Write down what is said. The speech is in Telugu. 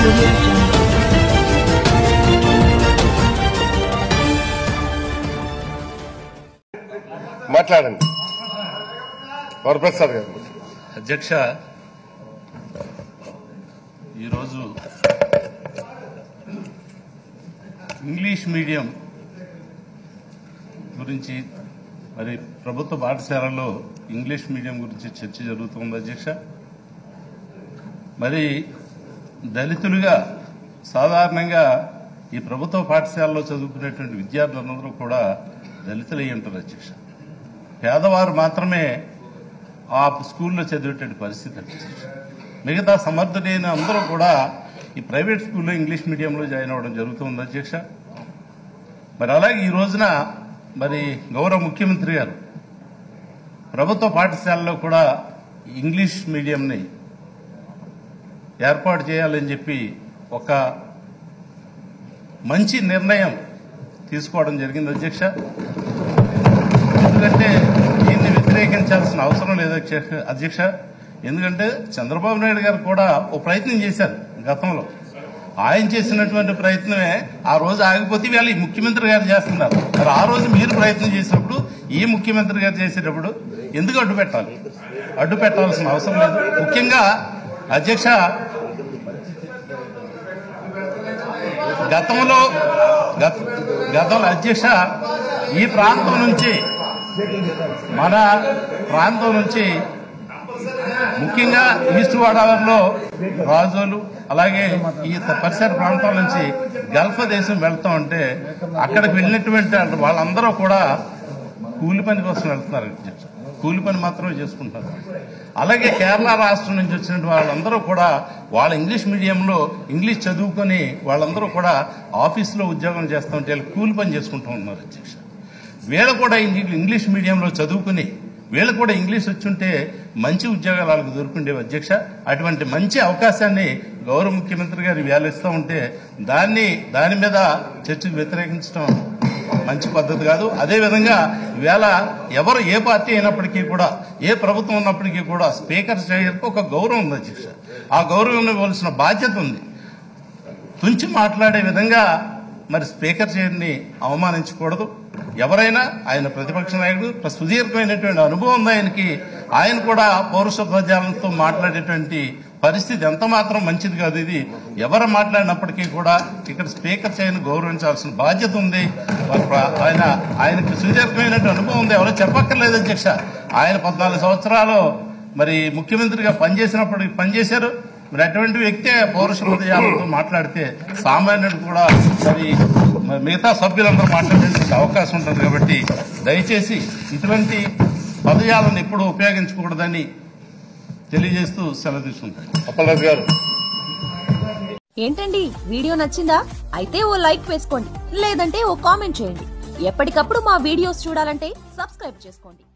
audio jungle. మాట్లాడండి వరప్రసాద్ గారు అధ్యక్ష ఈరోజు ఇంగ్లీష్ మీడియం గురించి మరి ప్రభుత్వ పాఠశాలలో ఇంగ్లీష్ మీడియం గురించి చర్చ జరుగుతుంది అధ్యక్ష మరి దళితులుగా సాధారణంగా ఈ ప్రభుత్వ పాఠశాలలో చదువుకునేటువంటి విద్యార్థులందరూ కూడా దళితులై ఉంటారు అధ్యక్ష పేదవారు మాత్రమే ఆ స్కూల్లో చదివేటువంటి పరిస్థితి అధ్యక్ష మిగతా సమర్థులైన అందరూ కూడా ఈ ప్రైవేట్ స్కూల్లో ఇంగ్లీష్ మీడియంలో జాయిన్ అవ్వడం జరుగుతుంది అధ్యక్ష మరి అలాగే ఈ రోజున మరి గౌరవ ముఖ్యమంత్రి గారు ప్రభుత్వ పాఠశాలలో కూడా ఇంగ్లీష్ మీడియంని ఏర్పాటు చేయాలని చెప్పి ఒక మంచి నిర్ణయం తీసుకోవడం జరిగింది అధ్యక్ష ఎందుకంటే దీన్ని వ్యతిరేకించాల్సిన అవసరం లేదు అధ్యక్ష- అధ్యక్ష ఎందుకంటే చంద్రబాబు నాయుడు గారు కూడా ఓ ప్రయత్నం చేశారు గతంలో ఆయన చేసినటువంటి ప్రయత్నమే ఆ రోజు ఆగిపోతే వీళ్ళు ఈ ముఖ్యమంత్రి గారు చేస్తున్నారు మరి ఆ రోజు మీరు ప్రయత్నం చేసినప్పుడు ఈ ముఖ్యమంత్రి గారు చేసేటప్పుడు ఎందుకు అడ్డు పెట్టాలి అడ్డు పెట్టాల్సిన అవసరం లేదు ముఖ్యంగా అధ్యక్ష గతంలో గత- గతంలో అధ్యక్ష ఈ ప్రాంతం నుంచి మన ప్రాంతం నుంచి ముఖ్యంగా ఈస్ట్ గోదావరిలో రాజోలు అలాగే ఈ పరిసర ప్రాంతాల నుంచి గల్ఫ్ దేశం వెళ్తా ఉంటే అక్కడికి వెళ్ళినటువంటి వాళ్ళందరూ కూడా కూలి పని కోసం వెళ్తున్నారు అధ్యక్ష. కూలి పని మాత్రమే చేసుకుంటున్నారు అలాగే కేరళ రాష్ట్రం నుంచి వచ్చిన వాళ్ళందరూ కూడా వాళ్ళ ఇంగ్లీష్ మీడియంలో ఇంగ్లీష్ చదువుకొని వాళ్ళందరూ కూడా ఆఫీసులో ఉద్యోగం చేస్తూ ఉంటే వీళ్ళు కూలి పని చేసుకుంటూ ఉన్నారు అధ్యక్ష వీళ్ళు కూడా ఇంగ్లీ- ఇంగ్లీష్ మీడియంలో చదువుకుని వీళ్ళు కూడా ఇంగ్లీష్ వచ్చుంటే మంచి ఉద్యోగాలు వాళ్ళకి దొరుకుండేవి అధ్యక్ష అటువంటి మంచి అవకాశాన్ని గౌరవ ముఖ్యమంత్రి గారు వేలిస్తూ ఉంటే దాన్ని దాని మీద చర్చకు వ్యతిరేకించడం మంచి పద్ధతి కాదు అదేవిధంగా ఈవేళ ఎవరు ఏ పార్టీ అయినప్పటికీ కూడా ఏ ప్రభుత్వం ఉన్నప్పటికీ కూడా స్పీకర్ చేయడానికి ఒక గౌరవం ఉంది అధ్యక్ష ఆ గౌరవం ఇవ్వాల్సిన బాధ్యత ఉంది తుంచి మాట్లాడే విధంగా మరి స్పీకర్ చేయని అవమానించకూడదు ఎవరైనా ఆయన ప్రతిపక్ష నాయకుడు ప్ర- సుదీర్ఘమైనటువంటి అనుభవం ఉంది ఆయనకి ఆయన కూడా పౌరుష ప్రజాలతో మాట్లాడేటువంటి పరిస్థితి ఎంత మాత్రం మంచిది కాదు ఇది ఎవరు మాట్లాడినప్పటికీ కూడా ఇక్కడ స్పీకర్ చేయని గౌరవించాల్సిన బాధ్యత ఉంది మరి ప్ర- ఆయన ఆయనకి సుదీర్ఘమైనటువంటి అనుభవం ఉంది ఎవరో చెప్పక్కర్లేదు అధ్యక్ష ఆయన పద్నాలుగు సంవత్సరాలు మరి ముఖ్యమంత్రిగా పనిచేసినప్పుడు పనిచేశారు మరి అటువంటి వ్యక్తే పౌరుష హృదయాలతో మాట్లాడితే సామాన్యుడు కూడా మరి మరి మిగతా సభ్యులందరూ మాట్లాడడానికి అవకాశం ఉంటుంది కాబట్టి దయచేసి ఇటువంటి పదజాలను ఎప్పుడూ ఉపయోగించకూడదని తెలియజేస్తూ సెలవు తీసుకుంటాను అప్పలరాజు గారు ఏంటండి వీడియో నచ్చిందా అయితే ఓ లైక్ వేసుకోండి లేదంటే ఓ కామెంట్ చేయండి ఎప్పటికప్పుడు మా వీడియోస్ చూడాలంటే సబ్స్క్రైబ్ చేసుకోండి